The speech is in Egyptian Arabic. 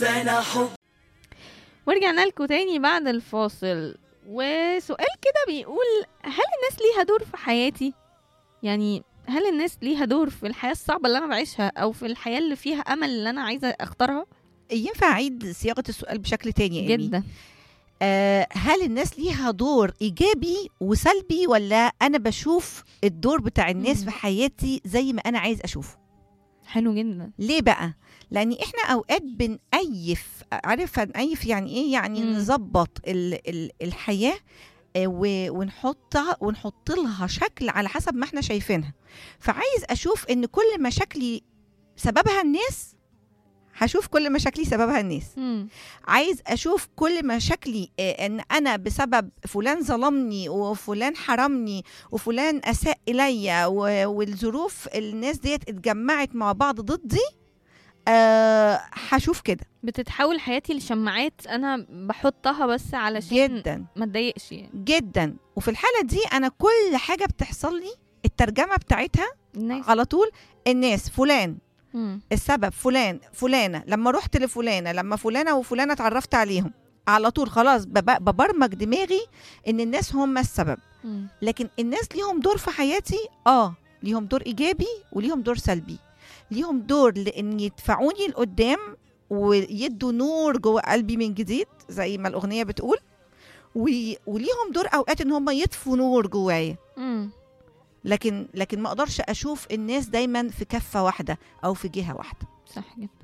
سنة حب ورجعنا لكم تاني بعد الفاصل وسؤال كده بيقول هل الناس ليها دور في حياتي يعني هل الناس ليها دور في الحياة الصعبة اللي أنا بعيشها أو في الحياة اللي فيها أمل اللي أنا عايزة أختارها ينفع اعيد صياغه السؤال بشكل تاني يا إيمي؟ جدا آه هل الناس ليها دور ايجابي وسلبي ولا انا بشوف الدور بتاع الناس مم. في حياتي زي ما انا عايز اشوفه حلو جدا ليه بقى لان احنا اوقات بنأيف عارف هنأيف يعني ايه يعني مم. نظبط ال ال الحياه آه، و- ونحطها ونحط لها شكل على حسب ما احنا شايفينها فعايز اشوف ان كل مشاكلي سببها الناس هشوف كل مشاكلي سببها الناس مم. عايز اشوف كل مشاكلي آه، ان انا بسبب فلان ظلمني وفلان حرمني وفلان اساء الي و- والظروف الناس ديت اتجمعت مع بعض ضدي أه هشوف كده بتتحول حياتي لشماعات أنا بحطها بس علشان جدا ما اتضايقش يعني جدا وفي الحاله دي انا كل حاجه بتحصل لي الترجمه بتاعتها الناس على طول الناس فلان مم. السبب فلان فلانه لما رحت لفلانه لما فلانه وفلانه اتعرفت عليهم على طول خلاص بب- ببرمج دماغي ان الناس هم السبب مم. لكن الناس ليهم دور في حياتي اه ليهم دور ايجابي وليهم دور سلبي ليهم دور لان يدفعوني لقدام ويدوا نور جوه قلبي من جديد زي ما الاغنيه بتقول وي- وليهم دور اوقات ان هم يطفوا نور جوايا مم. لكن لكن ما اقدرش اشوف الناس دايما في كفه واحده او في جهه واحده صح جدا